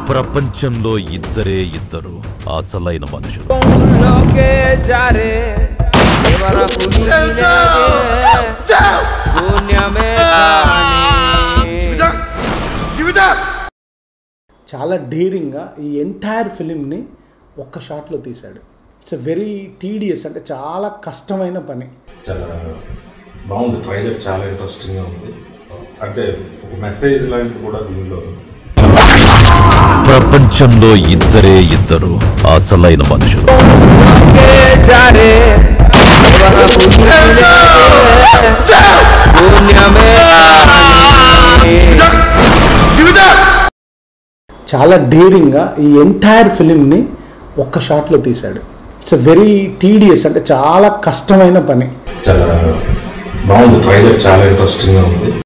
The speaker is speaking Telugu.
ప్రపంచంలో ఇద్దరే ఇద్దరు అసలైన మనుషులు లోకే జారే ఎవరకు నీలేదే శూన్యమే కానీ చాలా డేరింగ్గా ఈ ఎంటైర్ ఫిలింని ఒక్క షాట్లో తీశాడు ఇట్స్ ఎ వెరీ టీడియస్ అంటే చాలా కష్టమైన పని చాలా బాగుంది ట్రైలర్ చాలా ఇంట్రెస్టింగ్గా ఉంది అంటే ఒక మెసేజ్ లాంటిది కూడా దీనిలో ప్రపంచంలో ఇద్దరే ఇద్దరు అసలైన మనుషులు లోకే జారే ఎవరకు నీలేదే శూన్యమే కానీ చాలా డేరింగ్గా ఈ ఎంటైర్ ఫిలింని ఒక్క షాట్లో తీశాడు ఇట్స్ ఎ వెరీ టీడియస్ అంటే చాలా కష్టమైన పని చాలా బాగుంది ట్రైలర్ చాలా ఇంట్రెస్టింగ్గా ఉంది